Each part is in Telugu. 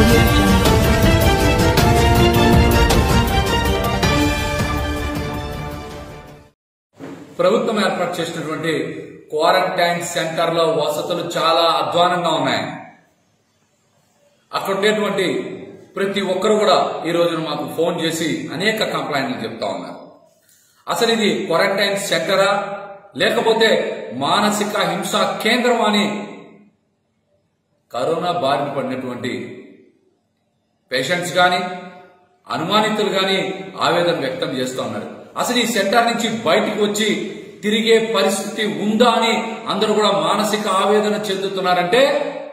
audio jungle. ప్రభుత్వం ఏర్పాటు చేసినటువంటి క్వారంటైన్ సెంటర్ లో వసతులు చాలా అధ్వానంగా ఉన్నాయి అక్కడ ఉండేటువంటి ప్రతి ఒక్కరు కూడా ఈ రోజున మాకు ఫోన్ చేసి అనేక కంప్లైంట్లు చెప్తా ఉన్నారు అసలు ఇది క్వారంటైన్ సెంటరా లేకపోతే మానసిక హింస కేంద్రం అని కరోనా బారిన పడినటువంటి పేషెంట్స్ కానీ అనుమానితులు కానీ ఆవేదన వ్యక్తం చేస్తూ ఉన్నారు అసలు ఈ సెంటర్ నుంచి బయటికి వచ్చి తిరిగే పరిస్థితి ఉందా అని అందరూ కూడా మానసిక ఆవేదన చెందుతున్నారంటే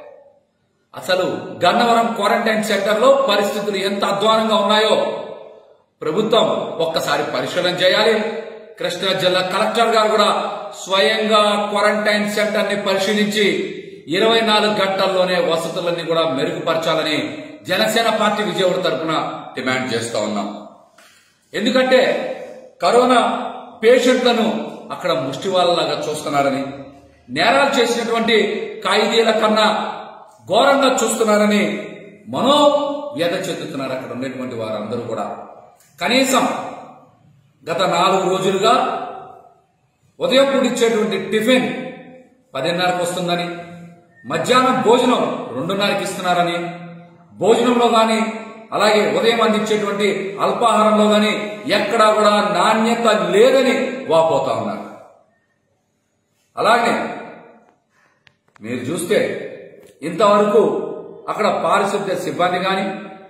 అసలు గన్నవరం క్వారంటైన్ సెంటర్ లో పరిస్థితులు ఎంత అధ్వానంగా ఉన్నాయో ప్రభుత్వం ఒక్కసారి పరిశీలన చేయాలి కృష్ణా జిల్లా కలెక్టర్ గారు కూడా స్వయంగా క్వారంటైన్ సెంటర్ ని పరిశీలించి ఇరవై నాలుగు గంటల్లోనే వసతులన్నీ కూడా మెరుగుపరచాలని జనసేన పార్టీ విజయవాడ తరఫున డిమాండ్ చేస్తా ఉన్నాం ఎందుకంటే కరోనా పేషెంట్లను అక్కడ ముష్టి వాళ్ళలాగా చూస్తున్నారని నేరాలు చేసినటువంటి ఖైదీల కన్నా ఘోరంగా చూస్తున్నారని మనో వ్యధ చెందుతున్నారు అక్కడ ఉండేటువంటి వారందరూ కూడా కనీసం గత నాలుగు రోజులుగా ఉదయం పూట ఇచ్చేటువంటి టిఫిన్ పదిన్నరకు వస్తుందని మధ్యాహ్నం భోజనం రెండున్నరకి ఇస్తున్నారని భోజనంలో గాని అలాగే ఉదయం అందించేటువంటి అల్పాహారంలో గాని ఎక్కడా కూడా నాణ్యత లేదని వాపోతా ఉన్నారు అలాగే మీరు చూస్తే ఇంతవరకు అక్కడ పారిశుద్ధ్య సిబ్బంది కానీ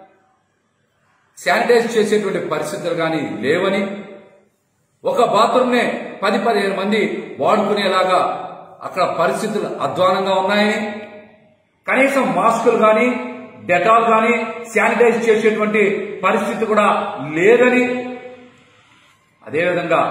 శానిటైజ్ చేసేటువంటి పరిస్థితులు కానీ లేవని ఒక బాత్రూమ్నే పది పదిహేను మంది వాడుకునేలాగా అక్కడ పరిస్థితులు అధ్వానంగా ఉన్నాయని కనీసం మాస్కులు కానీ డెటాల్ కానీ శానిటైజ్ చేసేటువంటి పరిస్థితి కూడా లేదని అదేవిధంగా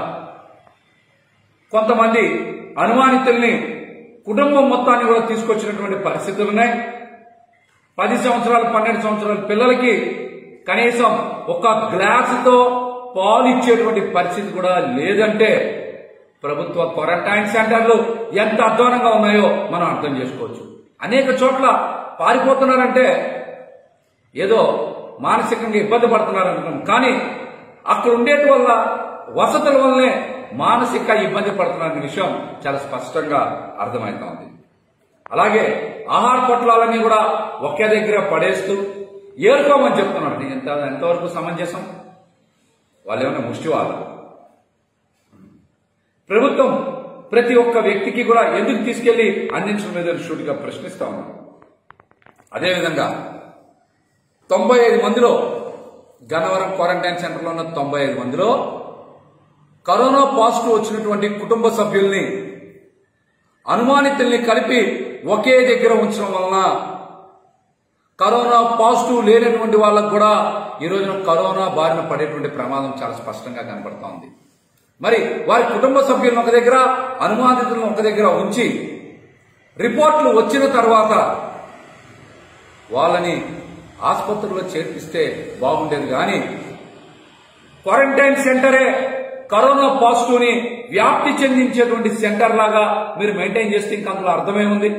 కొంతమంది అనుమానితుల్ని కుటుంబం మొత్తాన్ని కూడా తీసుకొచ్చినటువంటి పరిస్థితులు ఉన్నాయి పది సంవత్సరాలు పన్నెండు సంవత్సరాల పిల్లలకి కనీసం ఒక గ్లాసుతో పాలు ఇచ్చేటువంటి పరిస్థితి కూడా లేదంటే ప్రభుత్వ క్వారంటైన్ సెంటర్లు ఎంత అధ్వానంగా ఉన్నాయో మనం అర్థం చేసుకోవచ్చు అనేక చోట్ల పారిపోతున్నారంటే ఏదో మానసికంగా ఇబ్బంది పడుతున్నారు అనుకున్నాం కానీ అక్కడ ఉండేటి వల్ల వసతుల వల్లనే మానసిక ఇబ్బంది పడుతున్నారనే విషయం చాలా స్పష్టంగా అర్థమవుతా ఉంది అలాగే ఆహార పొట్లాలన్నీ కూడా ఒకే దగ్గర పడేస్తూ ఏరుకోమని చెప్తున్నాడు ఇది ఎంత ఎంతవరకు సమంజసం వాళ్ళు ఏమైనా ముష్టి వాళ్ళు ప్రభుత్వం ప్రతి ఒక్క వ్యక్తికి కూడా ఎందుకు తీసుకెళ్లి అందించడం మీద షూట్గా ప్రశ్నిస్తా ఉన్నాం అదేవిధంగా తొంభై ఐదు మందిలో గన్నవరం క్వారంటైన్ సెంటర్లో ఉన్న తొంభై ఐదు మందిలో కరోనా పాజిటివ్ వచ్చినటువంటి కుటుంబ సభ్యుల్ని అనుమానితుల్ని కలిపి ఒకే దగ్గర ఉంచడం వలన కరోనా పాజిటివ్ లేనటువంటి వాళ్ళకు కూడా ఈ రోజున కరోనా బారిన పడేటువంటి ప్రమాదం చాలా స్పష్టంగా కనపడతా ఉంది మరి వారి కుటుంబ సభ్యులను ఒక దగ్గర అనుమానితులను ఒక దగ్గర ఉంచి రిపోర్ట్లు వచ్చిన తర్వాత వాళ్ళని ఆసుపత్రిలో చేర్పిస్తే బాగుండేది కానీ క్వారంటైన్ సెంటరే కరోనా పాజిటివ్ ని వ్యాప్తి చెందించేటువంటి సెంటర్ లాగా మీరు మెయింటైన్ చేస్తే ఇంకా అందులో అర్థమే ఉంది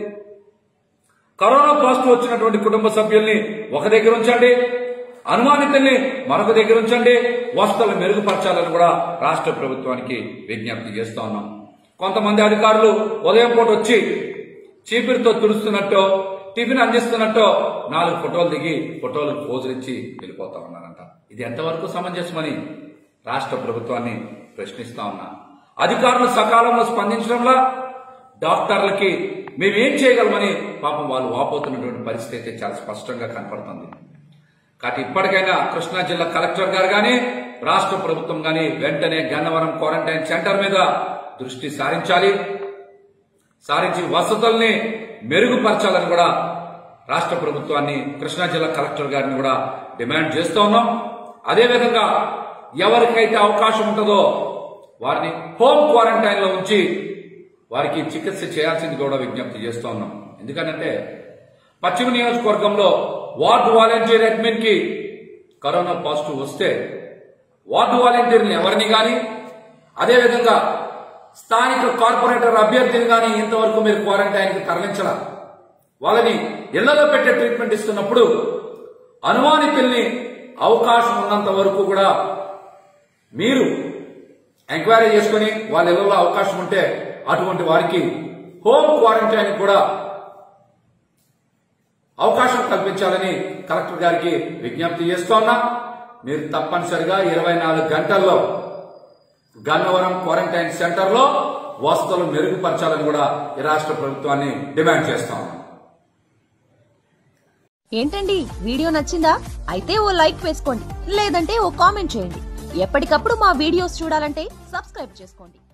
కరోనా పాజిటివ్ వచ్చినటువంటి కుటుంబ సభ్యుల్ని ఒక దగ్గర ఉంచండి అనుమానితుల్ని మరొక దగ్గర ఉంచండి వసతులు మెరుగుపరచాలని కూడా రాష్ట్ర ప్రభుత్వానికి విజ్ఞప్తి చేస్తా ఉన్నాం కొంతమంది అధికారులు ఉదయం పూట వచ్చి చీపిరితో తుడుస్తున్నట్టు టిఫిన్ అందిస్తున్నట్టు నాలుగు ఫోటోలు దిగి ఫోటోలు పోజులు ఇచ్చి వెళ్ళిపోతా ఉన్నారంట ఇది ఎంతవరకు సమంజసమని రాష్ట్ర ప్రభుత్వాన్ని ప్రశ్నిస్తా ఉన్నా అధికారులు సకాలంలో స్పందించడంలో డాక్టర్లకి మేమేం చేయగలమని పాపం వాళ్ళు వాపోతున్నటువంటి పరిస్థితి అయితే చాలా స్పష్టంగా కనపడుతుంది కాబట్టి ఇప్పటికైనా కృష్ణా జిల్లా కలెక్టర్ గారు కానీ రాష్ట్ర ప్రభుత్వం కానీ వెంటనే గన్నవరం క్వారంటైన్ సెంటర్ మీద దృష్టి సారించాలి సారించి వసతుల్ని మెరుగుపరచాలని కూడా రాష్ట్ర ప్రభుత్వాన్ని కృష్ణా జిల్లా కలెక్టర్ గారిని కూడా డిమాండ్ చేస్తూ ఉన్నాం అదేవిధంగా ఎవరికైతే అవకాశం ఉంటుందో వారిని హోమ్ క్వారంటైన్ లో ఉంచి వారికి చికిత్స చేయాల్సింది కూడా విజ్ఞప్తి చేస్తూ ఉన్నాం ఎందుకంటే పశ్చిమ నియోజకవర్గంలో వార్డు వాలంటీర్ అడ్మిన్ కి కరోనా పాజిటివ్ వస్తే వార్డు వాలంటీర్ని ఎవరిని గాని అదేవిధంగా స్థానిక కార్పొరేటర్ అభ్యర్థిని కానీ ఇంతవరకు మీరు క్వారంటైన్ కి తరలించాల వాళ్ళని ఇళ్లలో పెట్టే ట్రీట్మెంట్ ఇస్తున్నప్పుడు అనుమానితుల్ని అవకాశం ఉన్నంత వరకు కూడా మీరు ఎంక్వైరీ చేసుకుని వాళ్ళ ఇళ్లలో అవకాశం ఉంటే అటువంటి వారికి హోమ్ క్వారంటైన్ కూడా అవకాశం కల్పించాలని కలెక్టర్ గారికి విజ్ఞప్తి చేస్తోన్నా మీరు తప్పనిసరిగా ఇరవై నాలుగు గంటల్లో గన్నవరం క్వారంటైన్ సెంటర్లో వసతులు మెరుగుపరచాలని కూడా ఈ రాష్ట్ర ప్రభుత్వాన్ని డిమాండ్ చేస్తాం ఏంటండి వీడియో నచ్చిందా అయితే ఓ లైక్ వేసుకోండి లేదంటే ఓ కామెంట్ చేయండి ఎప్పటికప్పుడు మా వీడియోస్ చూడాలంటే సబ్స్క్రైబ్ చేసుకోండి